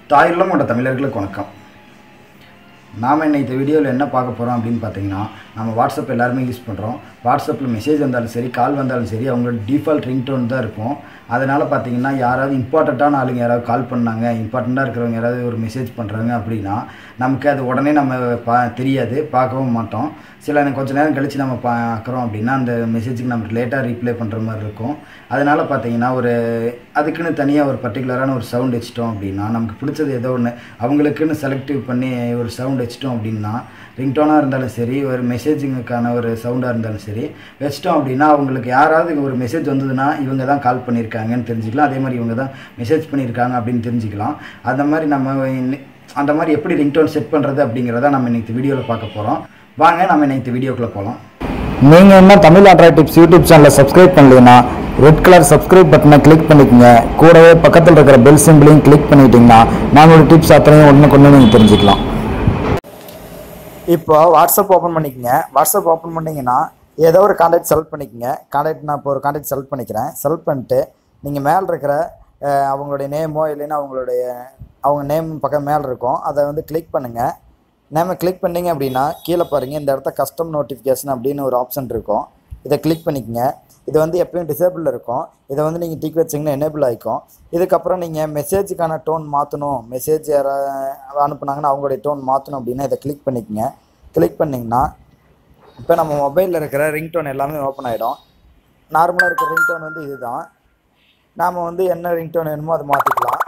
தாயுள்ளம் கொண்ட தமிழர்களுக்கு வணக்கம் நாம் இன்னைக்கு இந்த வீடியோவில் என்ன பார்க்க போகிறோம் அப்படின்னு பார்த்தீங்கன்னா நம்ம வாட்ஸ்அப் எல்லாருமே யூஸ் பண்ணுறோம் வாட்ஸ்அப்பில் மெசேஜ் வந்தாலும் சரி கால் வந்தாலும் சரி அவங்களோட டிஃபால்ட் ரிங்டோன் தான் இருக்கும் அதனால் பார்த்தீங்கன்னா யாராவது இம்பார்ட்டண்ட்டான ஆளுங்க யாராவது கால் பண்ணாங்க இம்பார்ட்டண்ட்டாக இருக்கிறவங்க யாராவது ஒரு மெசேஜ் பண்ணுறாங்க அப்படின்னா நமக்கு அது உடனே நம்ம பா தெரியாது பார்க்கவும் மாட்டோம் சில கொஞ்ச நேரம் கழித்து நம்ம பார்க்குறோம் அப்படின்னா அந்த மெசேஜுக்கு நம்ம லேட்டாக ரீப்ளை பண்ணுற மாதிரி இருக்கும் அதனால் பார்த்தீங்கன்னா ஒரு அதுக்குன்னு தனியாக ஒரு பர்டிகுலரான ஒரு சவுண்ட் வச்சிட்டோம் அப்படின்னா நமக்கு பிடிச்சது ஏதோ ஒன்று அவங்களுக்குன்னு செலக்டிவ் பண்ணி ஒரு சவுண்ட் வச்சிட்டோம் அப்படின்னா ரிங்டோனாக இருந்தாலும் சரி ஒரு மெசேஜிங்குக்கான ஒரு சவுண்டாக இருந்தாலும் சரி வச்சிட்டோம் அப்படின்னா அவங்களுக்கு யாராவது ஒரு மெசேஜ் வந்ததுன்னா இவங்க தான் கால் பண்ணியிருக்காங்கன்னு தெரிஞ்சுக்கலாம் அதே மாதிரி இவங்க தான் மெசேஜ் பண்ணியிருக்காங்க அப்படின்னு தெரிஞ்சுக்கலாம் அந்த மாதிரி நம்ம இன்னி- அந்த மாதிரி எப்படி ரிங்டோன் செட் பண்ணுறது அப்படிங்கிறத நம்ம இன்னைக்கு வீடியோவில் பார்க்க போகிறோம் வாங்க நம்ம இன்னைக்கு வீடியோக்குள்ளே போகலாம் நீங்கள் இன்னும் தமிழ் ஆட்ரா டிப்ஸ் யூடியூப் சேனலை சப்ஸ்கிரைப் பண்ணலைன்னா ரெட் கலர் சப்ஸ்கிரைப் பட்டனை கிளிக் பண்ணிக்கோங்க கூடவே பக்கத்தில் இருக்கிற பெல் சிம்பிளையும் கிளிக் பண்ணிட்டீங்கன்னா நாங்களோட டிப்ஸ் அத்தனையும் ஒன்று கொண்டு நீங்கள் தெரிஞ்சுக்கலாம் இப்போ வாட்ஸ்அப் ஓப்பன் பண்ணிக்கங்க வாட்ஸ்அப் ஓப்பன் பண்ணிங்கன்னா ஏதோ ஒரு காண்டாக்ட் செலக்ட் பண்ணிக்கங்க காண்டாக்ட் நான் இப்போ ஒரு காண்டாக்ட் செலக்ட் பண்ணிக்கிறேன் செலக்ட் பண்ணிட்டு நீங்கள் மேலே இருக்கிற அஹ், அவங்களுடைய நேமோ இல்லைன்னா அவங்களுடைய அவங்க நேம் பக்கம் மேலே இருக்கும் அதை வந்து கிளிக் பண்ணுங்கள் நேமை கிளிக் பண்ணீங்க அப்படின்னா கீழே பாருங்கள் இந்த இடத்த கஸ்டம் நோட்டிஃபிகேஷன் அப்படின்னு ஒரு ஆப்ஷன் இருக்கும் இதை கிளிக் பண்ணிக்கங்க இது வந்து எப்பயும் டிசேபிள் இருக்கும் இதை வந்து நீங்கள் டிக் வச்சிங்கன்னா எனேபிள் ஆகிக்கும் இதுக்கப்புறம் நீங்கள் மெசேஜுக்கான டோன் மாற்றணும் மெசேஜ் யாராவது அனுப்புனாங்கன்னா அவங்களுடைய டோன் மாற்றணும் அப்படின்னா இதை கிளிக் பண்ணிக்கங்க கிளிக் பண்ணிங்கன்னா இப்போ நம்ம மொபைலில் இருக்கிற ரிங்டோன் எல்லாமே ஓப்பன் ஆகிடும் நார்மலாக இருக்கிற ரிங்டோன் வந்து இதுதான் நாம் வந்து என்ன ரிங்டோன் வேணுமோ அதை மாற்றிக்கலாம்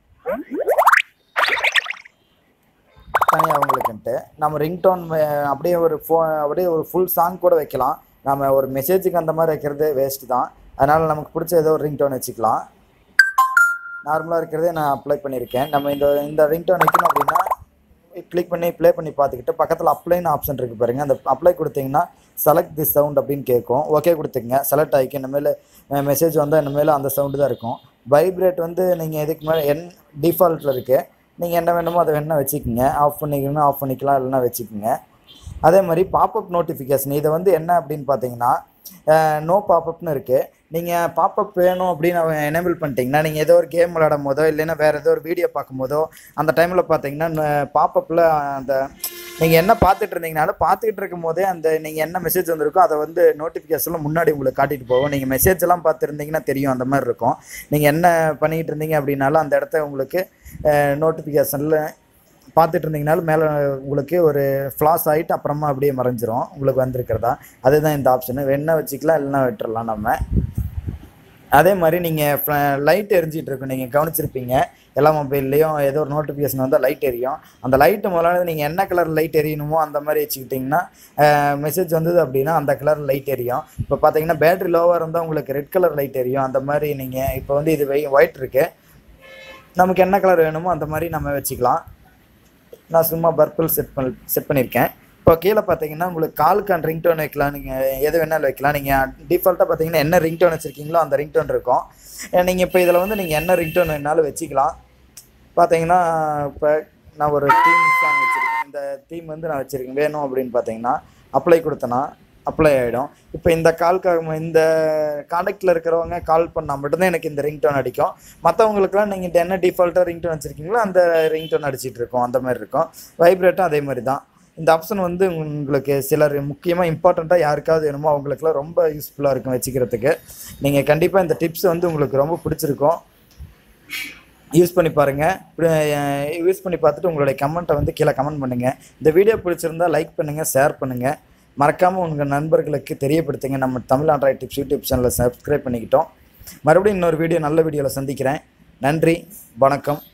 தனியாக அவங்களுக்குன்ட்டு நம்ம ரிங்டோன் அப்படியே ஒரு ஃபோ அப்படியே ஒரு ஃபுல் சாங் கூட வைக்கலாம் நம்ம ஒரு மெசேஜுக்கு அந்த மாதிரி வைக்கிறது வேஸ்ட் தான் அதனால் நமக்கு பிடிச்ச ஏதோ ஒரு ரிங்டோன் வச்சுக்கலாம் நார்மலாக இருக்கிறதே நான் அப்ளை பண்ணியிருக்கேன் நம்ம இந்த இந்த ரிங்டோன் வைக்கணும் அப்படின்னா கிளிக் பண்ணி ப்ளே பண்ணி பார்த்துக்கிட்டு பக்கத்தில் அப்ளைன்னு ஆப்ஷன் இருக்குது பாருங்க அந்த அப்ளை கொடுத்தீங்கன்னா செலக்ட் தி சவுண்ட் அப்படின்னு கேட்கும் ஓகே கொடுத்துங்க செலக்ட் ஆகிக்கும் இனிமேல் மெசேஜ் வந்தால் இனிமேல் அந்த சவுண்டு தான் இருக்கும் வைப்ரேட் வந்து நீங்கள் எதுக்கு மேலே என் டிஃபால்ட்டில் இருக்குது நீங்கள் என்ன வேணுமோ அதை வேணால் வச்சுக்கோங்க ஆஃப் பண்ணிக்கணும்னா ஆஃப் பண்ணிக்கலாம் இல்லைன்னா வச்சுக்கோங்க அதே மாதிரி பாப்அப் நோட்டிஃபிகேஷன் இதை வந்து என்ன அப்படின்னு பார்த்தீங்கன்னா நோ பாப்அப்னு இருக்குது நீங்கள் பாப்அப் வேணும் அப்படின்னு அவன் எனேபிள் பண்ணிட்டீங்கன்னா நீங்கள் ஏதோ ஒரு கேம் விளையாடும் போதோ இல்லைன்னா வேறு ஏதோ ஒரு வீடியோ பார்க்கும் போதோ அந்த டைமில் பார்த்தீங்கன்னா பாப்அப்பில் அந்த நீங்கள் என்ன பார்த்துட்டு இருந்தீங்கனாலும் பார்த்துக்கிட்டு இருக்கும் போதே அந்த நீங்கள் என்ன மெசேஜ் வந்திருக்கோ அதை வந்து நோட்டிஃபிகேஷனில் முன்னாடி உங்களுக்கு காட்டிட்டு போகும் நீங்கள் மெசேஜ் எல்லாம் பார்த்துருந்தீங்கன்னா தெரியும் அந்த மாதிரி இருக்கும் நீங்கள் என்ன பண்ணிக்கிட்டு இருந்தீங்க அப்படின்னாலும் அந்த இடத்த உங்களுக்கு நோட்டிஃபிகேஷனில் பார்த்துட்டு இருந்தீங்கனாலும் மேலே உங்களுக்கு ஒரு ஃப்ளாஸ் ஆகிட்டு அப்புறமா அப்படியே மறைஞ்சிரும் உங்களுக்கு வந்திருக்கிறதா அதுதான் இந்த ஆப்ஷனு வேணா வச்சுக்கலாம் இல்லைன்னா விட்டுறலாம் நம்ம அதே மாதிரி நீங்கள் லைட் எரிஞ்சிட்டு இருக்கும் நீங்கள் கவனிச்சிருப்பீங்க எல்லா மொபைல்லையும் ஏதோ ஒரு நோட்டிஃபிகேஷன் வந்தால் லைட் எரியும் அந்த லைட்டு முதல்ல நீங்கள் என்ன கலர் லைட் எரியணுமோ அந்த மாதிரி வச்சுக்கிட்டிங்கன்னா மெசேஜ் வந்தது அப்படின்னா அந்த கலர் லைட் எரியும் இப்போ பார்த்தீங்கன்னா பேட்டரி லோவாக இருந்தால் உங்களுக்கு ரெட் கலர் லைட் எரியும் அந்த மாதிரி நீங்கள் இப்போ வந்து இது ஒயிட் இருக்குது நமக்கு என்ன கலர் வேணுமோ அந்த மாதிரி நம்ம வச்சுக்கலாம் நான் சும்மா பர்பிள் செட் பண்ணி செட் பண்ணியிருக்கேன் இப்போ கீழே பார்த்தீங்கன்னா உங்களுக்கு காலுக்கான ரிங்டோன் வைக்கலாம் நீங்கள் எது வேணாலும் வைக்கலாம் நீங்கள் டிஃபால்ட்டாக பார்த்தீங்கன்னா என்ன ரிங்டோன் வச்சுருக்கீங்களோ அந்த ரிங்டோன் இருக்கும் நீங்கள் இப்போ இதில் வந்து நீங்கள் என்ன ரிங்டோன் வேணாலும் வச்சுக்கலாம் பார்த்தீங்கன்னா இப்போ நான் ஒரு தீம் சாங் வச்சுருக்கேன் இந்த தீம் வந்து நான் வச்சுருக்கேன் வேணும் அப்படின்னு பார்த்தீங்கன்னா அப்ளை கொடுத்தேன்னா அப்ளை ஆகிடும் இப்போ இந்த கால்க்காக இந்த காண்டாக்டில் இருக்கிறவங்க கால் பண்ணால் மட்டும்தான் எனக்கு இந்த ரிங்டோன் அடிக்கும் மற்றவங்களுக்குலாம் நீங்கள் என்ன டிஃபால்ட்டாக ரிங்டோன் வச்சுருக்கீங்களோ அந்த ரிங்டோன் அடிச்சிட்டு இருக்கோம் அந்த மாதிரி இருக்கும் வைப்ரேட்டும் அதே மாதிரி தான் இந்த ஆப்ஷன் வந்து உங்களுக்கு சிலர் முக்கியமாக இம்பார்ட்டண்ட்டாக யாருக்காவது வேணுமோ அவங்களுக்குலாம் ரொம்ப யூஸ்ஃபுல்லாக இருக்கும் வச்சுக்கிறதுக்கு நீங்கள் கண்டிப்பாக இந்த டிப்ஸ் வந்து உங்களுக்கு ரொம்ப பிடிச்சிருக்கும் யூஸ் பண்ணி பாருங்கள் யூஸ் பண்ணி பார்த்துட்டு உங்களுடைய கமெண்ட்டை வந்து கீழே கமெண்ட் பண்ணுங்கள் இந்த வீடியோ பிடிச்சிருந்தா லைக் பண்ணுங்கள் ஷேர் பண்ணுங்கள் மறக்காமல் உங்கள் நண்பர்களுக்கு தெரியப்படுத்துங்க நம்ம தமிழ் ஆண்ட்ராய்ட் டிப்ஸ் யூடியூப் சேனலை சப்ஸ்கிரைப் பண்ணிக்கிட்டோம் மறுபடியும் இன்னொரு வீடியோ நல்ல வீடியோவில் சந்திக்கிறேன் நன்றி வணக்கம்